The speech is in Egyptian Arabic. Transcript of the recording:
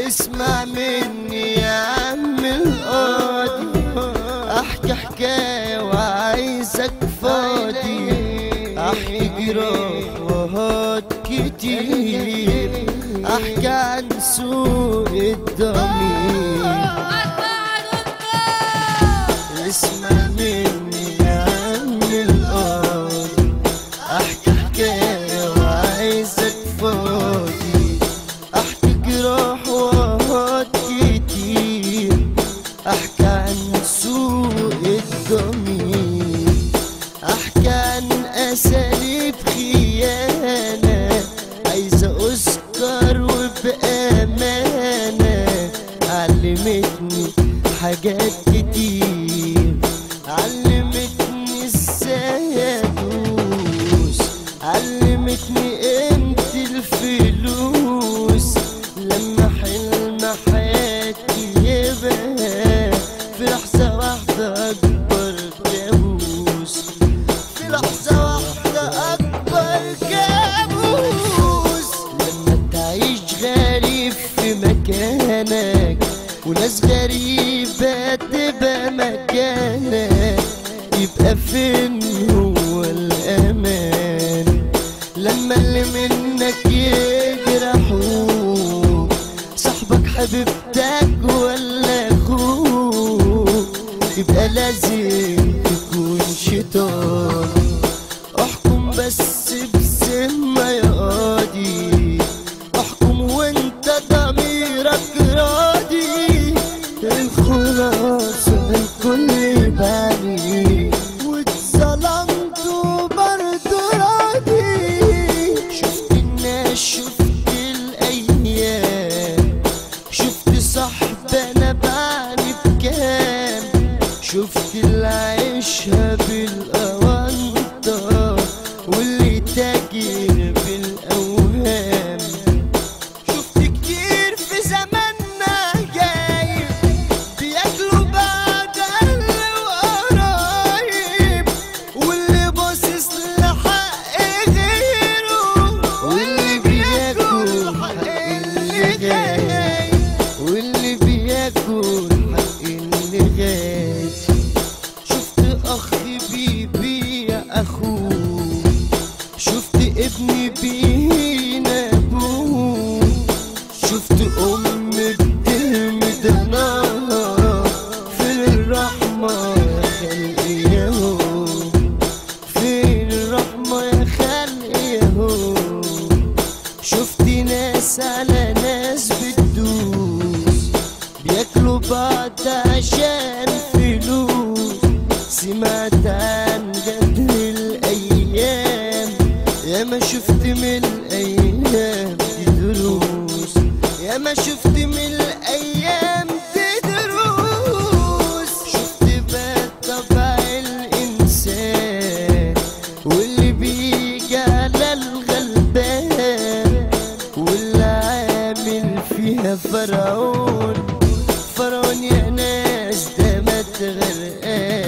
اسمع مني يا عم القاضي احكي حكاية وعايزك فاضي احكي جراح وهات كتير احكي عن سوء الضمير اسمع مني يا عم القاضي احكي حكاية وعايزك فاضي احكي جراح وهات كتير احكي عن سوء الضمير احكي عن اساليب خيانة عايزة اذكر وبامانة علمتني حاجات كتير علمتني ازاي ادوس علمتني قيمة الفلوس لما حلم حياتي يبقى في لحظة واحدة أكبر كابوس في لحظة واحدة أكبر كابوس لما تعيش غريب في مكانك وناس غريبة تبقى مكانك يبقى فين هو الأمان لما اللي منك يجرحوك صاحبك حبيبتك ولا اخوك يبقى لازم تكون شيطان احكم بس بسمة يا قاضي احكم وانت ضميرك راضي الخلاصة الكل بعدي واتظلمت وبرضه راضي شفت الناس شفت الايام شفت صاحب انا بعني بكام شفت اللي عايشها بالاونطه واللي تاجر بالاوهام شفت كتير في زماننا جاي بياكلوا بعد اهل وقرايب واللي باصص لحق غيره واللي بياكل حق اللي جاي واللي بياكل حق اللي جاي شفت اخ بيبيع اخوه شفت ابني بين ابوه شفت ام بترم دمها في الرحمة يا خلق يهو فين الرحمة يا خلق يهو شفت ناس على ناس بتدوس بياكلوا بعض عشان فلوس سمعت عن قدر الايام يا ما شفت من الايام دي دروس يا ما شفت من الايام دي دروس شفت بقى طبع الانسان واللي بيجي على الغلبان واللي عامل فيها فرعون فرعون يا ناس ده ما تغرقان